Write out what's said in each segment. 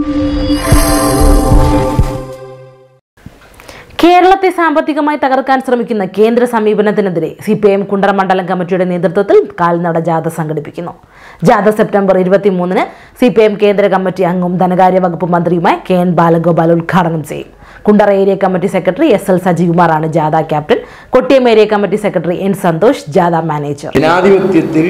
കേരളത്തെ സാമ്പത്തികമായി തകർക്കാൻ ശ്രമിക്കുന്ന കേന്ദ്ര സമീപനത്തിനെതിരെ സി പി എം കുണ്ടറ മണ്ഡലം കമ്മിറ്റിയുടെ നേതൃത്വത്തിൽ കാൽനട ജാഥ സംഘടിപ്പിക്കുന്നു ജാഥ സെപ്റ്റംബർ ഇരുപത്തിമൂന്നിന് സി പി എം കേന്ദ്ര കമ്മിറ്റി അംഗവും ധനകാര്യ വകുപ്പ് മന്ത്രിയുമായി കെ എൻ ബാലഗോപാൽ ഉദ്ഘാടനം ചെയ്യും Kundara area committee secretary S L സജികുമാറാണ് ജാഥ captain Kottiyam area committee secretary N Santhosh ജാഥ മാനേജർ ജനാധിപത്യത്തിൽ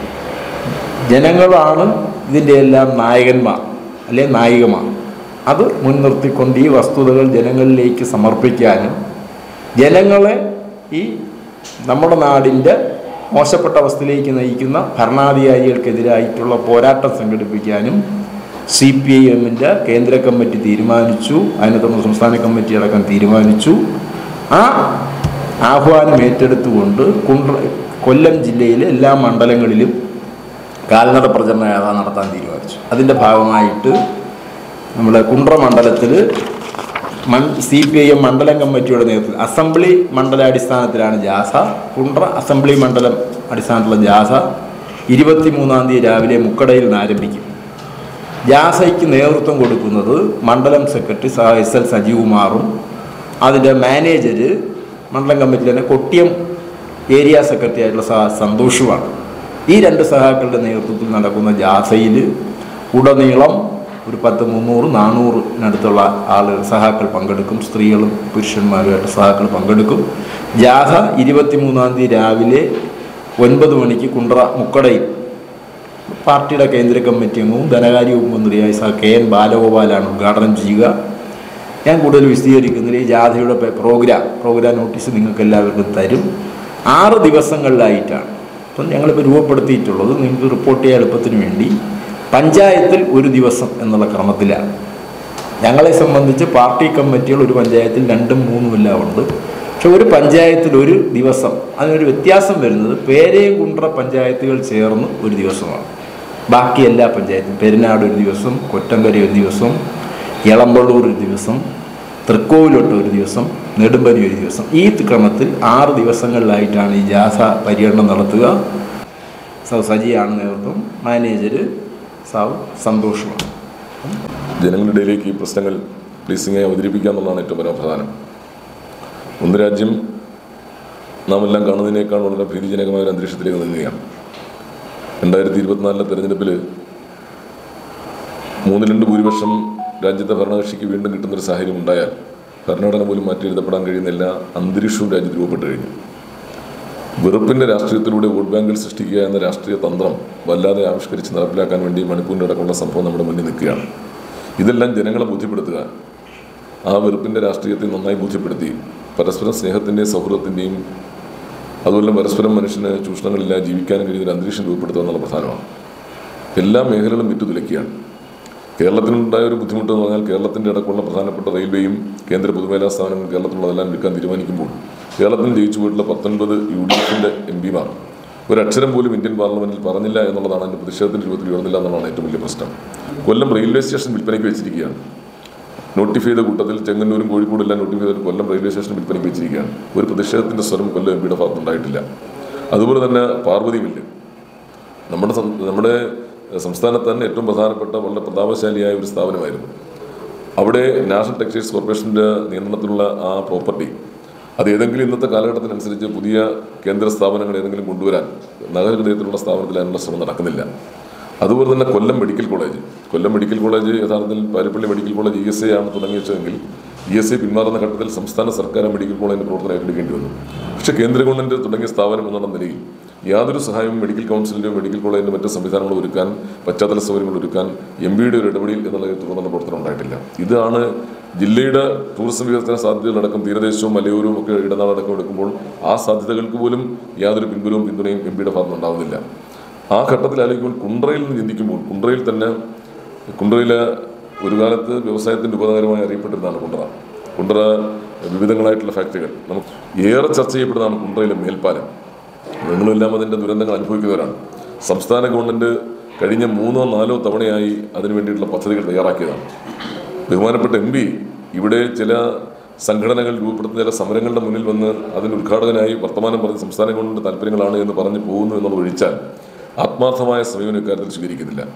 ജനങ്ങളാണ് ഇതിൻ്റെ എല്ലാം നായകന്മാർ അല്ലെ നായികമാർ അത് മുൻനിർത്തിക്കൊണ്ട് ഈ വസ്തുതകൾ ജനങ്ങളിലേക്ക് സമർപ്പിക്കാനും ജനങ്ങളെ ഈ നമ്മുടെ നാടിൻ്റെ മോശപ്പെട്ട അവസ്ഥയിലേക്ക് നയിക്കുന്ന ഭരണാധികാരികൾക്കെതിരായിട്ടുള്ള പോരാട്ടം സംഘടിപ്പിക്കാനും സി പി ഐ എമ്മിൻ്റെ കേന്ദ്ര കമ്മിറ്റി തീരുമാനിച്ചു അതിനെ തുടർന്ന് സംസ്ഥാന കമ്മിറ്റി അടക്കം തീരുമാനിച്ചു ആ ആഹ്വാനം ഏറ്റെടുത്തുകൊണ്ട് കുണ്ട്ര കൊല്ലം ജില്ലയിലെ എല്ലാ മണ്ഡലങ്ങളിലും കാൽനട പ്രചരണ യാത്ര നടത്താൻ തീരുമാനിച്ചു അതിൻ്റെ ഭാഗമായിട്ട് നമ്മുടെ കുണ്ട്ര മണ്ഡലത്തിൽ മൺ സി പി ഐ എം മണ്ഡലം കമ്മിറ്റിയുടെ നേതൃത്വത്തിൽ അസംബ്ലി മണ്ഡലാടിസ്ഥാനത്തിലാണ് ജാഥ കുണ്ട്ര അസംബ്ലി മണ്ഡലം അടിസ്ഥാനത്തിലുള്ള ജാഥ ഇരുപത്തിമൂന്നാം തീയതി രാവിലെ മുക്കടയിൽ നിന്ന് ആരംഭിക്കും ജാഥയ്ക്ക് നേതൃത്വം കൊടുക്കുന്നത് മണ്ഡലം സെക്രട്ടറി സ എസ് എൽ സജീവകുമാറും അതിൻ്റെ മാനേജർ മണ്ഡലം കമ്മിറ്റിയിൽ തന്നെ കൊട്ടിയം ഏരിയ സെക്രട്ടറി ആയിട്ടുള്ള സഹ സന്തോഷുമാണ് ഈ രണ്ട് സഹാക്കളുടെ നേതൃത്വത്തിൽ നടക്കുന്ന ജാഥയിൽ ഉടനീളം ഒരു പത്ത് മുന്നൂറ് നാനൂറിനടുത്തുള്ള ആളുകൾ സഹാക്കൾ പങ്കെടുക്കും സ്ത്രീകളും പുരുഷന്മാരുമായിട്ട് സഹാക്കൾ പങ്കെടുക്കും ജാഥ ഇരുപത്തിമൂന്നാം തീയതി രാവിലെ ഒൻപത് മണിക്ക് കുണ്ട്ര മുക്കടയിൽ പാർട്ടിയുടെ കേന്ദ്ര കമ്മിറ്റി അംഗവും ധനകാര്യ വകുപ്പ് മന്ത്രിയായ സഹ കെ എൻ ബാലഗോപാലാണ് ഉദ്ഘാടനം ചെയ്യുക ഞാൻ കൂടുതൽ വിശദീകരിക്കുന്നില്ല ഈ ജാഥയുടെ പെ- പ്രോഗ്രാം പ്രോഗ്രാം നോട്ടീസ് നിങ്ങൾക്ക് എല്ലാവർക്കും തരും ആറ് ദിവസങ്ങളിലായിട്ടാണ് അപ്പം ഞങ്ങളിപ്പോൾ രൂപപ്പെടുത്തിയിട്ടുള്ളത് നിങ്ങൾക്ക് റിപ്പോർട്ട് ചെയ്യാൻ എളുപ്പത്തിന് വേണ്ടി പഞ്ചായത്തിൽ ഒരു ദിവസം എന്നുള്ള ക്രമത്തിലാണ് ഞങ്ങളെ സംബന്ധിച്ച് പാർട്ടി കമ്മിറ്റികൾ ഒരു പഞ്ചായത്തിൽ രണ്ടും മൂന്നും എല്ലാം ഉണ്ട് പക്ഷെ ഒരു പഞ്ചായത്തിൽ ഒരു ദിവസം അതിനൊരു വ്യത്യാസം വരുന്നത് പേരയും കുണ്ട്ര പഞ്ചായത്തുകൾ ചേർന്ന് ഒരു ദിവസമാണ് ബാക്കി എല്ലാ പഞ്ചായത്തും പെരുന്നാട് ഒരു ദിവസം കൊറ്റങ്കര ഒരു ദിവസം ഇളമ്പള്ളൂർ ഒരു ദിവസം തൃക്കോവിലോട്ട് ഒരു ദിവസം നെടുമ്പനി ഒരു ദിവസം ഈ ക്രമത്തിൽ ആറ് ദിവസങ്ങളിലായിട്ടാണ് ഈ ജാഥ പര്യടനം നടത്തുക സൗ സജിയാണ് നേതൃത്വം മാനേജർ സൗ സന്തോഷമാണ് ജനങ്ങളുടെ ഇടയിലേക്ക് ഈ പ്രശ്നങ്ങൾ പ്ലീസിങ്ങായി അവതരിപ്പിക്കുക എന്നുള്ളതാണ് ഏറ്റവും പരമപ്രധാനം ഒന്ന് രാജ്യം നാം എല്ലാം കാണുന്നതിനേക്കാൾ വളരെ ഭീതിജനകമായ ഒരു അന്തരീക്ഷത്തിലേക്ക് നീങ്ങുകയാണ് രണ്ടായിരത്തി ഇരുപത്തിനാലിലെ തെരഞ്ഞെടുപ്പിൽ മൂന്ന് രണ്ട് ഭൂരിപക്ഷം രാജ്യത്തെ ഭരണകക്ഷിക്ക് വീണ്ടും കിട്ടുന്നൊരു സാഹചര്യം ഉണ്ടായാൽ ഭരണഘടന പോലും മാറ്റിയെഴുതപ്പെടാൻ കഴിയുന്ന എല്ലാ അന്തരീക്ഷവും രാജ്യത്ത് രൂപപ്പെട്ട് കഴിഞ്ഞു വെറുപ്പിന്റെ രാഷ്ട്രീയത്തിലൂടെ വോട്ട് ബാങ്കിൽ സൃഷ്ടിക്കുക എന്ന രാഷ്ട്രീയ തന്ത്രം വല്ലാതെ ആവിഷ്കരിച്ച് നടപ്പിലാക്കാൻ വേണ്ടി മണിപ്പൂരിൻ്റെ അടക്കമുള്ള സംഭവം നമ്മുടെ മുന്നിൽ നിൽക്കുകയാണ് ഇതെല്ലാം ജനങ്ങളെ ബോധ്യപ്പെടുത്തുക ആ വെറുപ്പിന്റെ രാഷ്ട്രീയത്തെ നന്നായി ബോധ്യപ്പെടുത്തി പരസ്പരം സ്നേഹത്തിൻ്റെയും സൗഹൃദത്തിൻ്റെയും അതുപോലെ പരസ്പരം മനുഷ്യന് ചൂഷണങ്ങളില്ലാതെ ജീവിക്കാനും കഴിയുന്ന ഒരു അന്തരീക്ഷം രൂപപ്പെടുത്തുക എന്നുള്ള പ്രധാനമാണ് എല്ലാ മേഖലകളും വിറ്റുതുലയ്ക്കുകയാണ് കേരളത്തിനുണ്ടായ ഒരു ബുദ്ധിമുട്ട് എന്ന് പറഞ്ഞാൽ കേരളത്തിൻ്റെ അടക്കമുള്ള പ്രധാനപ്പെട്ട റെയിൽവേയും കേന്ദ്ര പൊതുമേഖലാ സ്ഥാപനങ്ങൾ കേരളത്തിലുള്ളതെല്ലാം വിൽക്കാൻ തീരുമാനിക്കുമ്പോൾ കേരളത്തിൽ ജയിച്ചു പോയിട്ടുള്ള പത്തൊൻപത് യു ഡി എഫിൻ്റെ എം പിമാർ ഒരക്ഷരം പോലും ഇന്ത്യൻ പാർലമെന്റിൽ പറഞ്ഞില്ല എന്നുള്ളതാണ് അതിൻ്റെ പ്രതിഷേധത്തിൻ്റെ രൂപത്തിൽ ഉയർന്നില്ല എന്നുള്ളതാണ് ഏറ്റവും വലിയ പ്രശ്നം കൊല്ലം റെയിൽവേ സ്റ്റേഷൻ വിൽപ്പനയ്ക്ക് വെച്ചിരിക്കുകയാണ് നോട്ടിഫൈ ചെയ്ത കൂട്ടത്തിൽ ചെങ്ങന്നൂരും കോഴിക്കോടും എല്ലാം നോട്ടിഫൈ ചെയ്തിട്ട് കൊല്ലം റെയിൽവേ സ്റ്റേഷൻ വിൽപ്പനയ്ക്ക് വെച്ചിരിക്കുകയാണ് ഒരു പ്രതിഷേധത്തിൻ്റെ സ്വരം കൊല്ലം എം പിയുടെ ഭാഗത്തുണ്ടായിട്ടില്ല അതുപോലെ തന്നെ പാർവതി മില്ല് നമ്മുടെ സം- നമ്മുടെ സംസ്ഥാനത്ത് തന്നെ ഏറ്റവും പ്രധാനപ്പെട്ട വളരെ പ്രതാപശാലിയായ ഒരു സ്ഥാപനമായിരുന്നു അവിടെ നാഷണൽ ടെക്സ്റ്റൈൽസ് കോർപ്പറേഷൻ്റെ നിയന്ത്രണത്തിലുള്ള ആ പ്രോപ്പർട്ടി അത് ഏതെങ്കിലും ഇന്നത്തെ കാലഘട്ടത്തിനനുസരിച്ച് പുതിയ കേന്ദ്ര സ്ഥാപനങ്ങൾ ഏതെങ്കിലും കൊണ്ടുവരാൻ നഗരഹൃദയത്തിലുള്ള സ്ഥാപനത്തിൽ അതിനുള്ള ശ്രമം നടക്കുന്നില്ല അതുപോലെ തന്നെ Kollam medical college Kollam medical college യഥാർത്ഥത്തിൽ Parippally medical college E S A ആണ് തുടങ്ങി വെച്ചതെങ്കിൽ ഇ എസ് ഐ പിന്മാറുന്ന ഘട്ടത്തിൽ സംസ്ഥാന സർക്കാർ ആ മെഡിക്കൽ കോളേജിൻ്റെ പ്രവർത്തനം ഏറ്റെടുക്കേണ്ടി വന്നു പക്ഷേ കേന്ദ്ര ഗവൺമെൻറ് തുടങ്ങിയ സ്ഥാപനം എന്നുള്ള നിലയിൽ യാതൊരു സഹായവും മെഡിക്കൽ കൗൺസിലിൻ്റെയോ മെഡിക്കൽ കോളേജിൻ്റെ മറ്റ് സംവിധാനങ്ങൾ ഒരുക്കാൻ പശ്ചാത്തല സൗകര്യങ്ങൾ ഒരുക്കാൻ എം പിയുടെ ഒരു ഇടപെടൽ എന്നുള്ള തുടർന്നുള്ള പ്രവർത്തനം ഉണ്ടായിട്ടില്ല ഇതാണ് ജില്ലയുടെ ടൂറിസം വികസന സാധ്യതകളടക്കം തീരദേശവും മലയോരവും ഒക്കെ ഇടനാടക്കം എടുക്കുമ്പോൾ ആ സാധ്യതകൾക്ക് പോലും യാതൊരു പിൻബലവും പിന്തുണയും എം പിയുടെ ഭാഗത്ത് ഉണ്ടാവുന്നില്ല ആ ഘട്ടത്തിൽ ആലോചിക്കുമ്പോൾ കുണ്ട്രയിൽ നിന്ന് ചിന്തിക്കുമ്പോൾ കുണ്ട്രയിൽ തന്നെ കുണ്ട്രയിലെ ഒരു കാലത്ത് വ്യവസായത്തിൻ്റെ ഉപകാരമായി അറിയപ്പെട്ടിരുന്നതാണ് കുണ്ട്ര കുണ്ട്ര വിവിധങ്ങളായിട്ടുള്ള ഫാക്ടറികൾ നമുക്ക് ഏറെ ചർച്ച ചെയ്യപ്പെടുന്നതാണ് കുണ്ട്രയിലെ മേൽപ്പാലം നിങ്ങളെല്ലാം അതിൻ്റെ ദുരന്തങ്ങൾ അനുഭവിക്കുന്നവരാണ് സംസ്ഥാന ഗവൺമെൻറ് കഴിഞ്ഞ മൂന്നോ നാലോ തവണയായി അതിനു വേണ്ടിയിട്ടുള്ള പദ്ധതികൾ തയ്യാറാക്കിയതാണ് ബഹുമാനപ്പെട്ട എം പി ഇവിടെ ചില സംഘടനകൾ രൂപപ്പെടുത്തുന്ന ചില സമരങ്ങളുടെ മുന്നിൽ വന്ന് അതിന് ഉദ്ഘാടകനായി വർത്തമാനം പറഞ്ഞ് സംസ്ഥാന ഗവൺമെൻറ് താല്പര്യങ്ങളാണ് എന്ന് പറഞ്ഞ് പോകുന്നു എന്നുള്ളത് ഒഴിച്ചാൽ ആത്മാർത്ഥമായ സമീപനം ഇക്കാര്യത്തിൽ സ്വീകരിക്കുന്നില്ല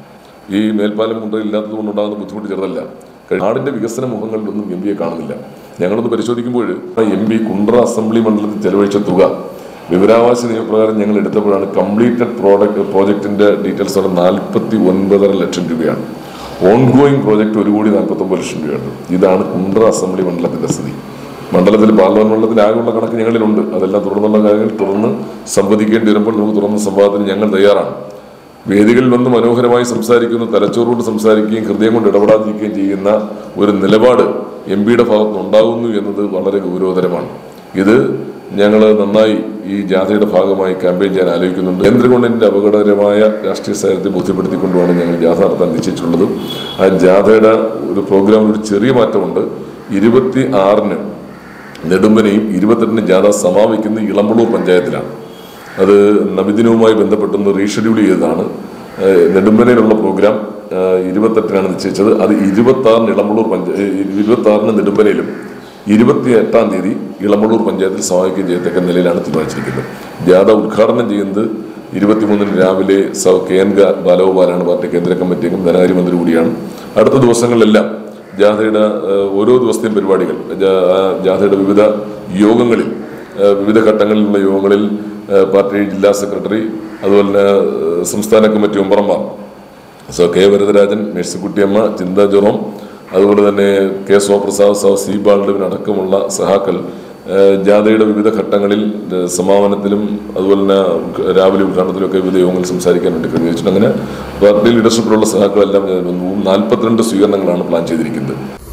ഈ മേൽപ്പാലം കൊണ്ട് ഇല്ലാത്തത് കൊണ്ടുണ്ടാകുന്ന ബുദ്ധിമുട്ട് ചെറുതല്ല കഴി- നാടിന്റെ വികസന മുഖങ്ങളിലൊന്നും എം പിയെ കാണുന്നില്ല ഞങ്ങളൊന്ന് പരിശോധിക്കുമ്പോൾ എം പി കുണ്ട്ര അസംബ്ലി മണ്ഡലത്തിൽ ചെലവഴിച്ച തുക വിവരാവകാശ നിയമപ്രകാരം ഞങ്ങൾ എടുത്തപ്പോഴാണ് കംപ്ലീറ്റഡ് പ്രോഡക്റ്റ് പ്രോജക്റ്റിന്റെ ഡീറ്റെയിൽസ് അവിടെ നാൽപ്പത്തി ഒൻപതര ലക്ഷം രൂപയാണ് ഓൺ ഗോയിങ് പ്രോജക്റ്റ് ഒരു കോടി നാൽപ്പത്തൊമ്പത് ലക്ഷം രൂപയാണ് ഇതാണ് കുണ്ട്ര അസംബ്ലി മണ്ഡലത്തിന്റെ സ്ഥിതി മണ്ഡലത്തിൽ പാർലമെന്റ് മണ്ഡലത്തിൽ ആകെയുള്ള കണക്ക് ഞങ്ങളിലുണ്ട് അതെല്ലാം തുടർന്നുള്ള കാര്യങ്ങൾ തുടർന്ന് സംവദിക്കേണ്ടി വരുമ്പോൾ നമുക്ക് തുറന്ന സംവാദത്തിന് ഞങ്ങൾ തയ്യാറാണ് വേദികളിൽ വന്ന് മനോഹരമായി സംസാരിക്കുന്ന തലച്ചോറുകൊണ്ട് സംസാരിക്കുകയും ഹൃദയം കൊണ്ട് ഇടപെടാതിരിക്കുകയും ചെയ്യുന്ന ഒരു നിലപാട് എം പിയുടെ ഭാഗത്ത് ഉണ്ടാകുന്നു എന്നത് വളരെ ഗൗരവതരമാണ് ഇത് ഞങ്ങൾ നന്നായി ഈ ജാഥയുടെ ഭാഗമായി ക്യാമ്പയിൻ ചെയ്യാൻ ആലോചിക്കുന്നുണ്ട് കേന്ദ്ര ഗവൺമെന്റിന്റെ അപകടകരമായ രാഷ്ട്രീയ സാഹചര്യത്തെ ബോധ്യപ്പെടുത്തിക്കൊണ്ടുമാണ് ഞങ്ങൾ ജാഥ നടത്താൻ നിശ്ചയിച്ചിട്ടുള്ളത് ആ ജാഥയുടെ ഒരു പ്രോഗ്രാമിൽ ഒരു ചെറിയ മാറ്റമുണ്ട് ഇരുപത്തി ആറിന് നെടുമ്പനയും ഇരുപത്തെട്ടിന് ജാഥ സമാപിക്കുന്ന ഇളമ്പളൂർ പഞ്ചായത്തിലാണ് അത് നബിദിനവുമായി ബന്ധപ്പെട്ടൊന്ന് റീഷെഡ്യൂൾ ചെയ്തതാണ് ഏഹ് നെടുമ്പനയിലുള്ള പ്രോഗ്രാം ഏഹ് ഇരുപത്തെട്ടിനാണ് നിശ്ചയിച്ചത് അത് ഇരുപത്തി ആറിന് ഇളമ്പളൂർ പഞ്ചായത്ത് ഇരുപത്തി ആറിന് നെടുമ്പനയിലും ഇരുപത്തി എട്ടാം തീയതി ഇളമ്പളൂർ പഞ്ചായത്തിൽ സമാപിക്കുകയും ചെയ്യത്തക്ക നിലയിലാണ് തീരുമാനിച്ചിരിക്കുന്നത് ജാഥ ഉദ്ഘാടനം ചെയ്യുന്നത് ഇരുപത്തിമൂന്നിന് രാവിലെ സൗ കെ എൻ ഗ ബാലഗോപാലാണ് പാർട്ടി കേന്ദ്ര കമ്മിറ്റി അംഗം ധനകാര്യമന്ത്രി കൂടിയാണ് അടുത്ത ദിവസങ്ങളിലെല്ലാം ജാഥയുടെ ഏഹ്, ഓരോ ദിവസത്തെയും പരിപാടികൾ ജാ- ആ ജാഥയുടെ വിവിധ യോഗങ്ങളിൽ ഏഹ്, വിവിധ ഘട്ടങ്ങളിലുള്ള യോഗങ്ങളിൽ ഏഹ്, പാർട്ടി ജില്ലാ സെക്രട്ടറി അതുപോലെ തന്നെ ഏഹ്, സംസ്ഥാന കമ്മിറ്റി മെമ്പർമാർ സോ കെ വരദരാജൻ മേഴ്സിക്കുട്ടിയമ്മ ചിന്ത ജെറോം അതുപോലെ തന്നെ കെ സോപ്രസാദ് സോ സി ബാൽഡവിൻ അടക്കമുള്ള സഹാക്കൾ ഏഹ്, ജാഥയുടെ വിവിധ ഘട്ടങ്ങളിൽ ഏഹ്, സമാപനത്തിലും അതുപോലെ തന്നെ ഉദ്ഘ- രാവിലെ ഉദ്ഘാടനത്തിലും ഒക്കെ വിവിധ യോഗങ്ങളിൽ സംസാരിക്കാൻ വേണ്ടി ക്രമീകരിച്ചിട്ടുണ്ട് അങ്ങനെ പാർട്ടി ലീഡർഷിപ്പിലുള്ള സഹാക്കളെല്ലാം നാൽപ്പത്തിരണ്ട് സ്വീകരണങ്ങളാണ് പ്ലാൻ ചെയ്തിരിക്കുന്നത്